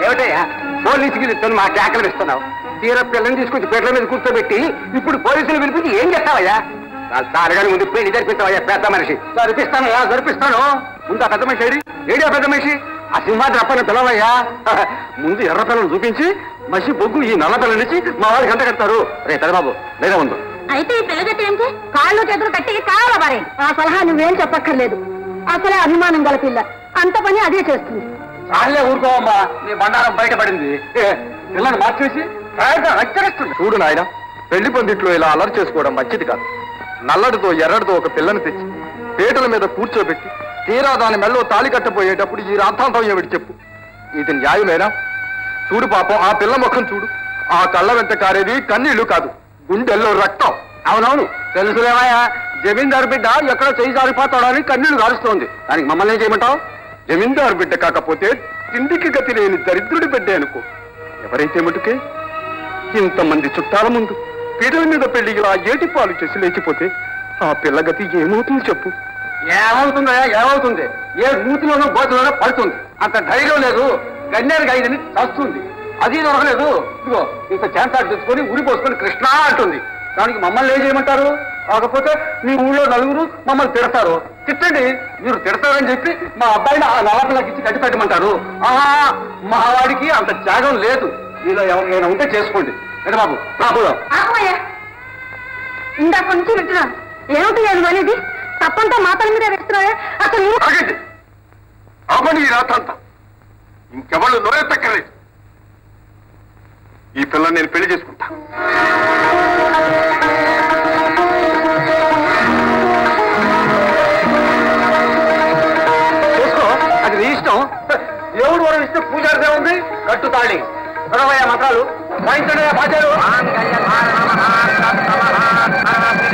ఏమిటయ్యా పోలీసుకి ఇస్తాను మా కేకలు ఇస్తున్నావు తీర పిల్లని తీసుకొచ్చి పీటల మీద కూర్చోబెట్టి ఇప్పుడు పోలీసులు పిలిపించి ఏం చేస్తావయ్యా సారగాని ముందు పెళ్లి జరిపిస్తావయ్యా పెద్ద మనిషి జరిపిస్తానయ్యా జరిపిస్తాను ముందు ఆ పెద్ద మనిషి ఏడి ఏడి ఆ పెద్ద మనిషి ఆ సింహాద్రి అప్పని పిలవయ్యా ముందు ఎర్ర పిల్లలు చూపించి మసి బొగ్గు ఈ నల్ల పిల్లల నుంచి మా వాడికి గంట కడతారు రే పెద్దబాబు లేదా ఉండు అయితే ఈ పిల్లగతి ఏంటి కాళ్ళు చేతులు కట్టి కావాల బారే ఆ సలహా నువ్వేం చెప్పక్కర్లేదు అసలే అభిమానం గల పిల్ల అంత పని అదే చేస్తుంది చాలే ఊరుకోవమ్మా నీ బండారం బయటపడింది ఏ, పిల్లని మార్చేసి ప్రాయంగా హెచ్చరిస్తుంది చూడు నాయన పెళ్లి పందిట్లో ఇలా అలర్ చేసుకోవడం మంచిది కాదు నల్లడితో ఎర్రడితో ఒక పిల్లని తెచ్చి పీటల మీద కూర్చోబెట్టి తీరా దాని మెల్లో తాళి కట్టబోయేటప్పుడు ఈ రాద్ధాంతం ఏమిటి చెప్పు ఇది న్యాయమేనా చూడు పాపం ఆ పిల్ల ముఖం చూడు ఆ కళ్ళ వెంట కారేది కన్నీళ్లు కాదు గుండెల్లో రక్తం అవునవును తెలుసులేమయ్యా జమీందారు బిడ్డ ఎక్కడో చేయి జారిపోతాడని కన్నీళ్లు కారుస్తోంది దానికి మమ్మల్ని ఏం చేయమంటావు జమీందారు బిడ్డ కాకపోతే తిండికి గతి లేని దరిద్రుడి బిడ్డే అనుకో ఎవరైతే మటుకే ఇంతమంది చుట్టాల ముందు పీటల మీద పెళ్లి ఇలా ఏటి పాలు చేసి లేచిపోతే ఆ పిల్ల గతి ఏమవుతుంది చెప్పు ఏమవుతుందా ఏమవుతుంది ఏ నూతిలోనో గోతులోనో పడుతుంది అంత ధైర్యం లేదు గన్నేరు గైదని చస్తుంది అది దొరకలేదు ఇదిగో ఇంత చాంతాడు తెచ్చుకొని ఉరి పోసుకొని కృష్ణ అంటుంది దానికి మమ్మల్ని ఏం చేయమంటారు కాకపోతే మీ ఊళ్ళో నలుగురు మమ్మల్ని తిడతారు తిట్టండి మీరు తిడతారని చెప్పి మా అబ్బాయిని ఆ నల్లపిల్లకి ఇచ్చి కట్టి పెట్టమంటారు ఆహా మా వాడికి అంత త్యాగం లేదు మీలో ఎవరికైనా ఉంటే చేసుకోండి ఏంటి బాబు రాబోదాం ఆపయ్యా ఇందాక నుంచి వింటున్నాను ఏమిటి నేను అనేది తప్పంతా మాటల మీద వేస్తున్నావే అసలు నువ్వు ఆగండి ఆపండి ఈ రాతంతా ఇంకెవళ్ళు నోరెత్తక్కర్లేదు ఈ పిల్లని నేను పెళ్లి చేసుకుంటా చేసుకో అది నీ ఇష్టం దేవుడు వరం ఇస్తే పూజారిదే ఉంది కట్టు తాళి చదవయ్యా మంత్రాలు వాయించండి బాధ్యాలు